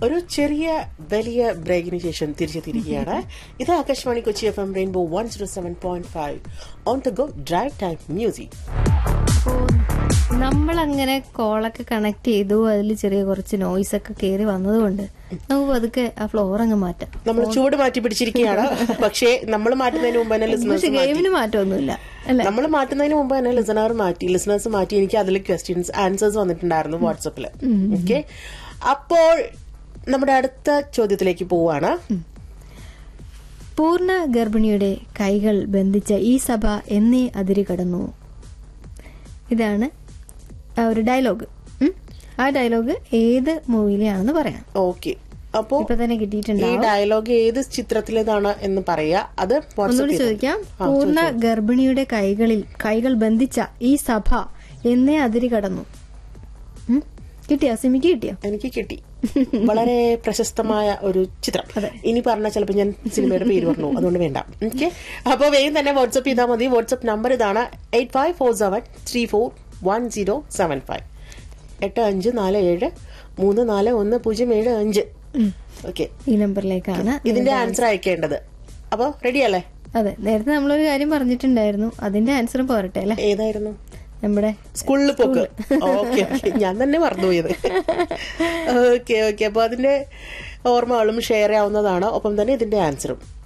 ഒരു ചെറിയ വലിയ ബ്രേക്കിന് ശേഷം തിരിച്ചെത്തിയിരിക്കുകയാണ് ഇത് Akashvani Kochi F M rainbow one zero seven point five on the go drive time music നമ്മൾ അങ്ങനെ കോളൊക്കെ കണക്ട് ചെയ്തു അതിൽ ചെറിയ കുറച്ച് നോയ്സ് ഒക്കെ കയറി വന്നതുകൊണ്ട് നമുക്ക് പതുക്കെ ആ ഫ്ലോർ അങ്ങ് മാറ്റാം നമ്മൾ ചൂട് മാറ്റി പിടിച്ചിരിക്കുകയാണ് പക്ഷേ നമ്മൾ മാറ്റുന്നതിന് മുമ്പ് തന്നെ പക്ഷെ ലിസണേഴ്സ് മാറ്റി ഗെയിമിന് മാറ്റമൊന്നുമില്ല അല്ലെ നമ്മൾ മാറ്റുന്നതിന് മുമ്പ് തന്നെ ലിസണർ മാറ്റി ലിസണേഴ്സ് മാറ്റി എനിക്ക് അതിൽ ക്വസ്റ്റ്യൻസ് ആൻസേഴ്സ് വന്നിട്ടുണ്ടായിരുന്നു വാട്സപ്പിൽ ഓക്കെ അപ്പോൾ നമ്മുടെ അടുത്ത ചോദ്യത്തിലേക്ക് പോവാണ് പൂർണ്ണ ഗർഭിണിയുടെ കൈകൾ ബന്ധിച്ച ഈ സഭ എന്നേ അതിരി കടന്നു ഇതാണ് ആ ഒരു ഡയലോഗ് ഉം. ആ ഡയലോഗ് ഏത് മൂവിയിലാണെന്ന് പറയാം ഓക്കെ അപ്പോ ഇപ്പൊ തന്നെ ഈ കിട്ടിയിട്ടുണ്ടാവും ഡയലോഗ് ഏത് ചിത്രത്തിലേതാണ് എന്ന് പറയാ അത് വാട്സപ്പ് ഒന്നുകൂടി ചെയ്താ ചോദിക്കാം ആ, പൂർണ്ണ ഗർഭിണിയുടെ കൈകളിൽ കൈകൾ ബന്ധിച്ച ഈ സഭ എന്നേ അതിരി കടന്നു ഉം. കിട്ടിയോ സിമിക്ക് കിട്ടിയോ എനിക്ക് കിട്ടി വളരെ പ്രശസ്തമായ ഒരു ചിത്രം അതെ. ഇനി പറഞ്ഞ ചിലപ്പോൾ ഞാൻ സിനിമയുടെ പേര് പറഞ്ഞു അതുകൊണ്ട് വേണ്ട ഓക്കെ അപ്പോൾ വേഗം തന്നെ വാട്സപ്പ് ചെയ്താൽ മതി വാട്സപ്പ് നമ്പർ ഇതാണ് eight five four seven three four one zero seven five എട്ട് അഞ്ച് നാല് ഏഴ് മൂന്ന് നാല് ഒന്ന് പൂജ്യം ഏഴ് അഞ്ച് ഓക്കെ ഈ നമ്പറിലേക്കാണ് ഇതിന്റെ ആൻസർ അയക്കേണ്ടത് അപ്പോൾ റെഡി അല്ലേ അതെ നേരത്തെ നമ്മളൊരു കാര്യം പറഞ്ഞിട്ടുണ്ടായിരുന്നു അതിന്റെ ആൻസറും പോരട്ടെ അല്ലെ ഏതായിരുന്നു നമ്മുടെ സ്കൂളിൽ പോക്ക് ഓക്കെ ഓക്കെ ഞാൻ തന്നെ മറന്നുപോയത് ഓക്കെ ഓക്കെ അപ്പൊ അതിന്റെ ഓർമ്മകളും ഷെയർ ചെയ്യാവുന്നതാണ് ഒപ്പം തന്നെ ഇതിന്റെ ആൻസറും